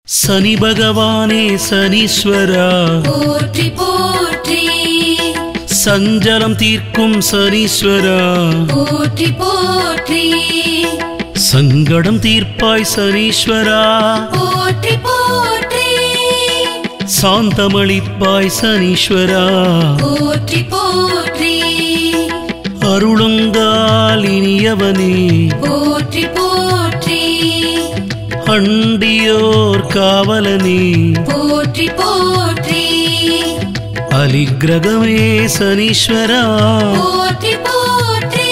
சனி பகவானே சனீஸ்வரா போற்றி போற்றி சஞ்சலம் தீர்க்கும் சனீஸ்வரா போற்றி போற்றி சங்கடம் தீர்ப்பாய் சனீஸ்வரா போற்றி போற்றி சாந்தமளிப்பாய் சனீஸ்வரா போற்றி போற்றி அருளுங்கால் இனியவனே போற்றி போற்றி அண்டியோர் காவலனே போற்றி போற்றி அலிகிரகமே சனீஸ்வரா போற்றி போற்றி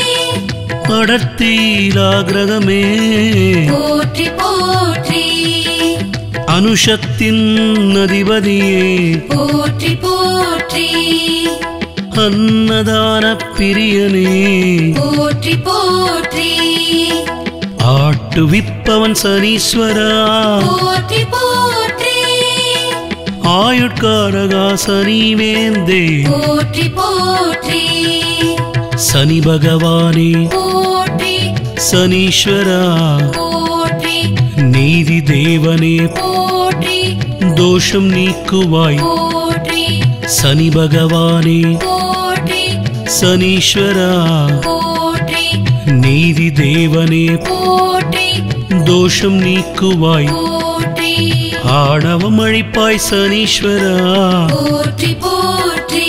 அடர்த்தீலாகிரகமே போற்றி போற்றி அனுஷத்தின் அதிபதியே போற்றி போற்றி அன்னதான பிரியனே போற்றி போற்றி ஆட்டுவிப்பவன் சனீஸ்வரா போற்றி போற்றி ஆயுட்காரகா சனி வேந்தே போற்றி போற்றி சனி பகவானே போற்றி சனீஸ்வரா போற்றி நீதி தேவனே போற்றி தோஷம் நீக்குவாய் போற்றி சனி பகவானே போற்றி சனீஸ்வரா போற்றி நீதி தேவனே போற்றி தோஷம் நீக்குவாய் போற்றி ஆணவம் அழிப்பாய் சனீஸ்வரா போற்றி போற்றி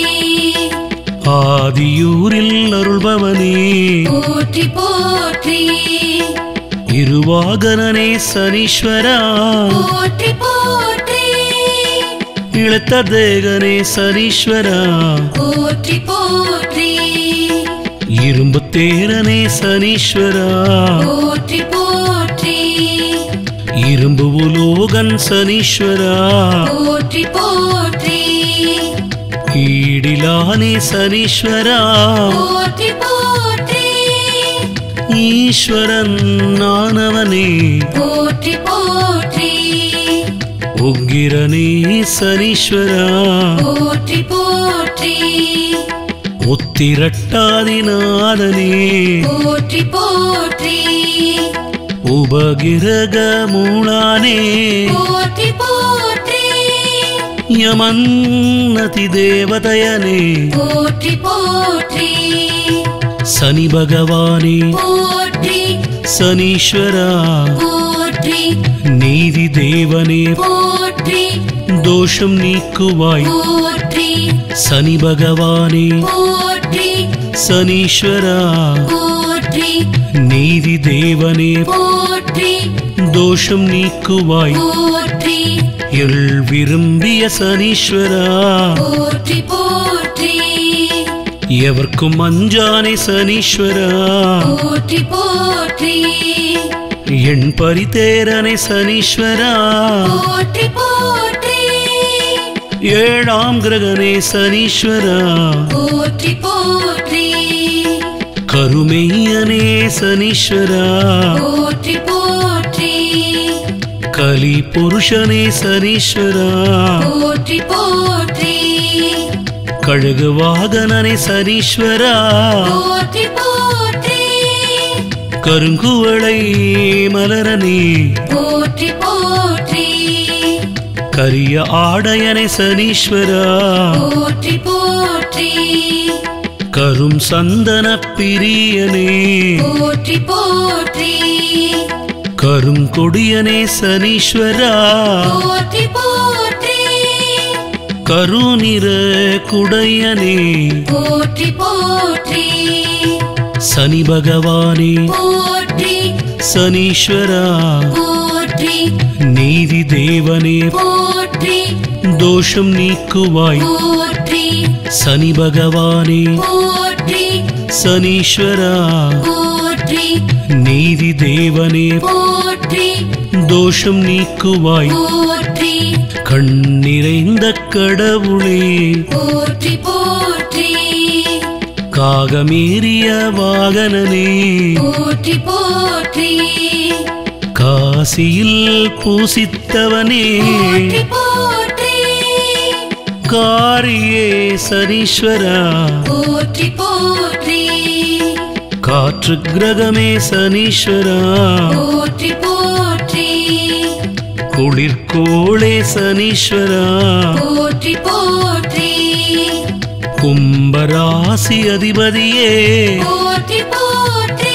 ஆதியூரில் அருள்பவனே போற்றி போற்றி இருவாகனனே சனீஸ்வரா போற்றி போற்றி இழுத்த தேகனே சனீஸ்வரா போற்றி போற்றி இரும்பு தேரனே சனீஸ்வரா போற்றி போற்றி இரும்பு உலோகன் சனீஸ்வரா போற்றி போற்றி ஈடிலானே சனீஸ்வரா போற்றி போற்றி ஈஸ்வரன் நானவனே போற்றி போற்றி உக்கிரனே சனீஸ்வரா போற்றி போற்றி உத்திரட்டாதிநாதனே போற்றி போற்றி உபகிரக மூலானே போற்றி போற்றி யமன்னதி தேவதயனே போற்றி போற்றி சனி பகவானே போற்றி சனீஸ்வரா போற்றி நீதி தேவனே போற்றி தோஷம் நீக்குவாய் போற்றி சனி பகவானே போற்றி சனீஸ்வரா போற்றி நீதி தேவனே போற்றி தோஷம் நீக்குவாய் போற்றி எள் விரும்பிய சனீஸ்வரா போற்றி போற்றி எவர்க்கும் அஞ்சானே சனீஸ்வரா போற்றி போற்றி என் பரிதேரனே சனீஸ்வரா போற்றி போற்றி ஏழாம் கிரகனே சனீஸ்வரா போற்றி போற்றி கருமையனே சனீஸ்வரா போற்றி போற்றி கலி புருஷனே சனீஸ்வரா போற்றி போற்றி கழுகு வாகனனே சனீஸ்வரா போற்றி போற்றி கருங்குவளை மலரனே போற்றி போற்றி கரிய ஆடையனே சனீஸ்வரா போற்றி போற்றி கரும் சந்தன பிரியனே போற்றி போற்றி கரும் கொடியனே சனீஸ்வரா போற்றி போற்றி கருநிற குடையனே போற்றி போற்றி சனி பகவானே போற்றி சனீஸ்வரா போற்றி நீதி தேவனே போற்றி தோஷம் நீக்குவாய் போற்றி சனி பகவானே போற்றி சனீஸ்வரா போற்றி நீதி தேவனே போற்றி தோஷம் நீக்குவாய் போற்றி கண் நிறைந்த கடவுளே போற்றி போற்றி காகமேறிய வாகனனே போற்றி போற்றி காசியில் பூசித்தவனே போற்றி போற்றி காரியே சனீஸ்வரா போற்றி போற்றி காற்று கிரகமே சனீஸ்வரா போற்றி போற்றி குளிர்கோளே சனீஸ்வரா போற்றி போற்றி கும்பராசி அதிபதியே போற்றி போற்றி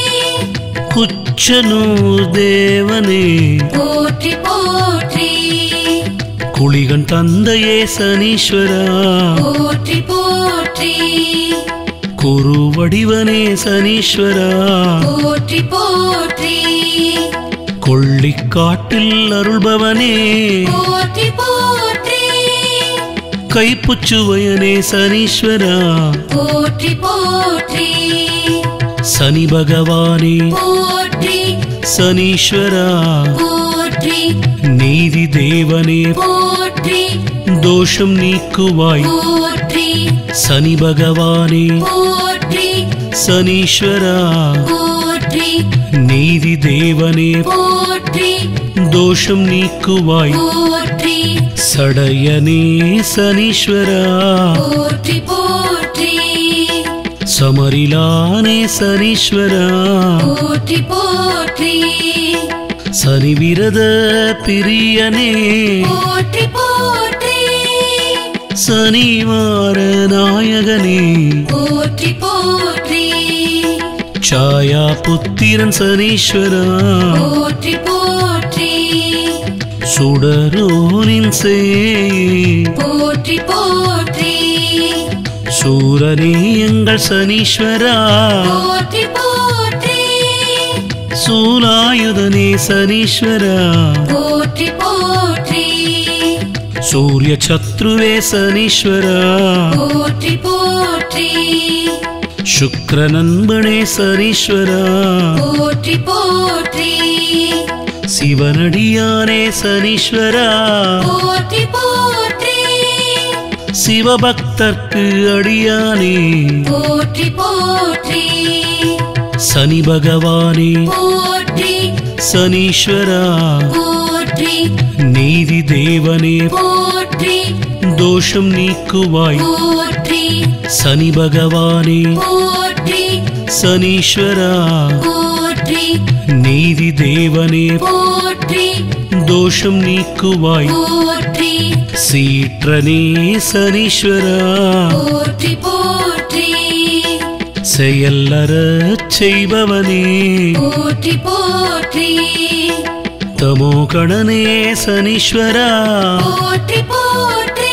குச்சனூர் தேவனே போற்றி போற்றி குளிகன் தந்தையே சனீஸ்வரா போற்றி போற்றி குருவடிவனே சனீஸ்வரா போற்றி போற்றி கொள்ளிக்காட்டில் அருள்பவனே போற்றி போற்றி கைப்புச்சுவயனே சனீஸ்வரா போற்றி போற்றி சனி பகவானே போற்றி சனீஸ்வரா போற்றி நீதி தேவனே போற்றி தோஷம் நீக்குவாய் போற்றி சனி பகவானே போற்றி சனீஸ்வரா போற்றி நீதி தேவனே போற்றி தோஷம் நீக்குவாய் போற்றி சடையனே சனீஸ்வரா போற்றி போற்றி சமரிலானே சனீஸ்வரா போற்றி போற்றி சனி விரத பிரியனே போற்றி போற்றி சனிவார நாயகனே போற்றி போற்றி ಛಾಯಾ புத்திரன் சனீஸ்வரா போற்றி போற்றி சுடரோனின் சே போற்றி போற்றி சூரனே எங்கள் சனீஸ்வரா போற்றி போற்றி சூலாயுதனே சனீஸ்வரா போற்றி போற்றி சூரிய சத்ருவே சனீஸ்வரா போற்றி போற்றி சுக்ர நண்பனே சனீஸ்வரா போற்றி போற்றி சிவனடியானே சனீஸ்வரா போற்றி போற்றி சிவபக்தர்க்கு அடியானே போற்றி போற்றி சனி பகவானே போற்றி சனீஸ்வரா போற்றி நீதி தேவனே போற்றி தோஷம் நீக்குவாய் போற்றி சனி பகவானே போற்றி சனீஸ்வரா போற்றி நீதி தேவனே போற்றி தோஷம் நீக்குவாய் போற்றி சீற்றனே சனீஸ்வரா போற்றி போற்றி செயல்லறச் செய்பவனே போற்றி போற்றி தமோ கடனே சனீஸ்வரா போற்றி போற்றி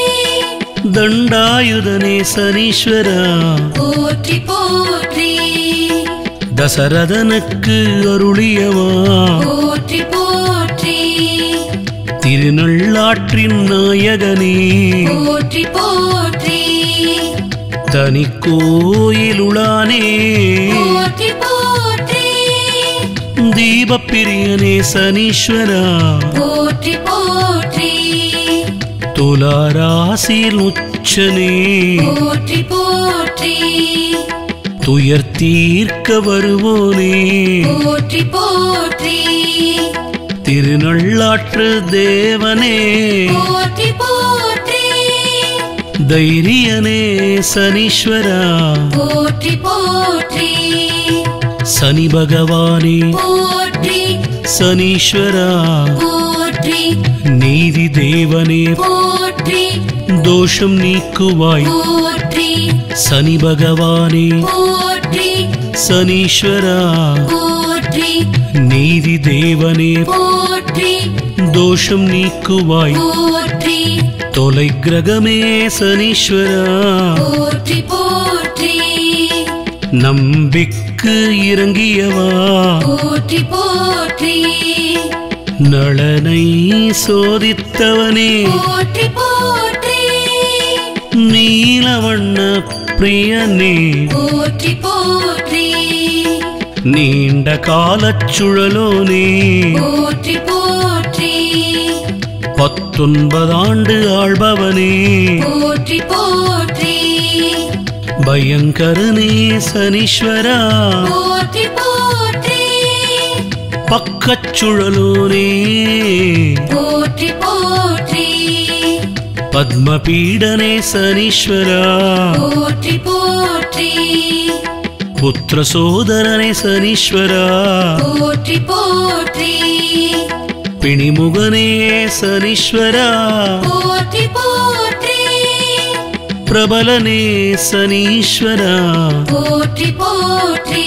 தண்டாயுதனே சனீஸ்வரா போற்றி போற்றி தசரதனுக்கு அருளியவா போற்றி போற்றி திருநள்ளாற்றின் நாயகனே போற்றி போற்றி தனி கோயிலுளானே போற்றி போற்றி தீபப்பிரியனே சனீஸ்வரா போற்றி போற்றி துலாராசியில் உச்சனே போற்றி போற்றி துயர் தீர்க்க வருவோனே போற்றி போற்றி திருநள்ளாற்று தேவனே போற்றி போற்றி தைரியனே சனீஸ்வரா போற்றி போற்றி சனி பகவானே போற்றி சனீஸ்வரா போற்றி நீதி தேவனே போற்றி தோஷம் நீக்குவாய் போற்றி சனி பகவானே போற்றி சனீஸ்வரா போற்றி நீதி தேவனே போற்றி தோஷம் நீக்குவாய் போற்றி தொலை கிரகமே சனீஸ்வரா போற்றி போற்றி நம்பிக்கு இறங்கியவா போற்றி போற்றி நளனை சோதித்தவனே போற்றி போற்றி நீலவண்ண பிரியனே போற்றி போற்றி நீண்ட காலச் சுழலோனே போற்றி போற்றி பத்தொன்பதாண்டு ஆள்பவனே போற்றி போற்றி பயங்கரனே சனீஸ்வரா போற்றி போற்றி பக்கச் சுழலோனே போற்றி போற்றி பத்மபீடனே சனீஸ்வரா போற்றி போற்றி புத்திர சோதரனே சனீஸ்வரா போற்றி போற்றி பிணிமுகனே சனீஸ்வரா போற்றி போற்றி பிரபலனே சனீஸ்வரா போற்றி போற்றி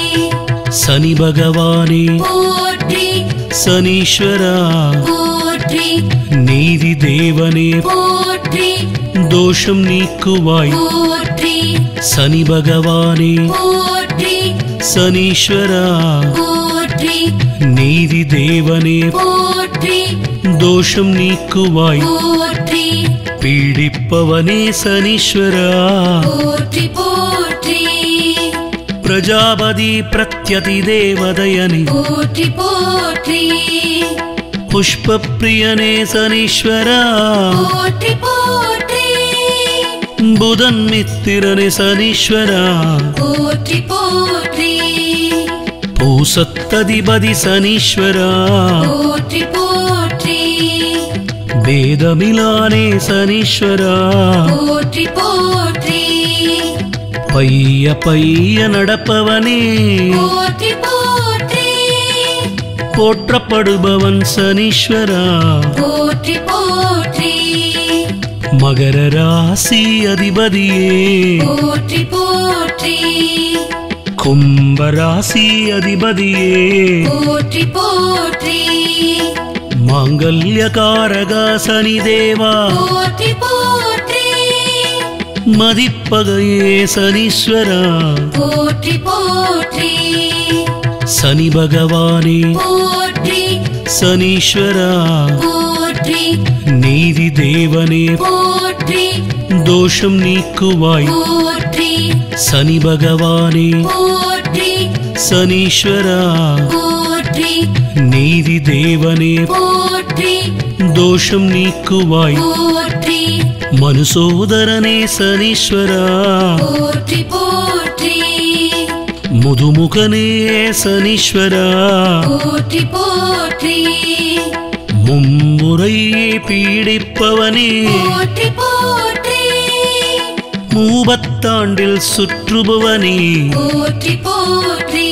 சனி பகவானே போற்றி சனீஸ்வரா போற்றி நீதி தேவனே போற்றி தோஷம் நீக்குவாய் போற்றி சனி பகவானே போற்றி சனீஸ்வரா போற்றி நீதி தேவனே போற்றி தோஷம் நீக்குவாய் போற்றி பீடிப்பவனே சனீஸ்வரா போற்றி போற்றி பிரஜாபதி பிரத்யதி தேவதயனே போற்றி போற்றி புஷ்பப்பிரியனே சனீஸ்வரா போற்றி போற்றி புதன் மித்திரனே சனீஸ்வரா போற்றி போற்றி பூசத்ததிபதி சனீஸ்வரா போற்றி போற்றி வேதமிலானே சனீஸ்வரா போற்றி போற்றி பைய பைய நடப்பவனே போற்றி போற்றி போற்றப்படுபவன் சனீஸ்வரா போற்றி போற்றி மகர ராசி அதிபதியே போற்றி போற்றி கும்ப ராசி அதிபதியே போற்றி போற்றி மாங்கல்யகாரகா சனி தேவா போற்றி போற்றி மதிப்பகையே சனீஸ்வரா போற்றி போற்றி சனி பகவானே போற்றி சனீஸ்வரா போற்றி நீதி தேவனே போற்றி தோஷம் நீக்குவாய் போற்றி சனி பகவானே போற்றி சனீஸ்வரா போற்றி நீதி தேவனே போற்றி தோஷம் நீக்குவாய் போற்றி மனுசோதரனே சனீஸ்வரா போற்றி போற்றி முதுமுகனே சனீஸ்வரா போற்றி போற்றி மும்முறை பீடிப்பவனே போற்றி போற்றி மூபத்தாண்டில் சுற்றுபவனே போற்றி போற்றி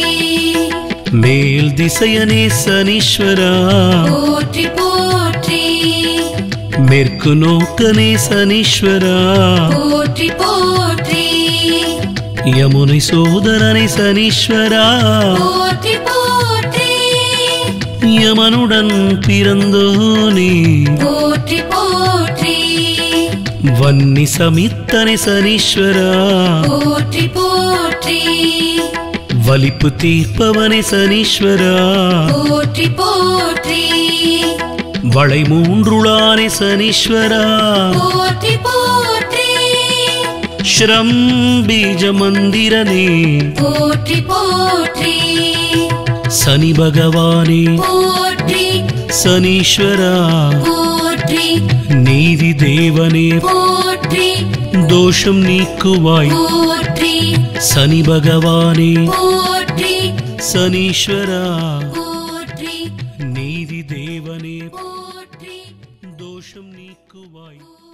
மேல் திசையனே சனீஸ்வரா போற்றி போற்றி மேற்கு நோக்கனே சனீஸ்வரா போற்றி போற்றி யமுனை சோதரனை சனீஸ்வரா போற்றி போற்றி யமனுடன் பிறந்தோனே போற்றி போற்றி வன்னி சமித்தனை சனீஸ்வரா போற்றி போற்றி வலிப்பு தீர்ப்பவனை சனீஸ்வரா போற்றி போற்றி வளை மூன்றுளானே சனீஸ்வரா போற்றி போற்றி ஸ்ரம் பீஜ மந்திரனே போற்றி போற்றி சனி பகவானே போற்றி சனீஸ்வரா போற்றி நீதி தேவனே போற்றி தோஷம் நீக்குவாய் போற்றி சனி பகவானே போற்றி சனீஸ்வரா போற்றி நீதி தேவனே போற்றி தோஷம் நீக்குவாய்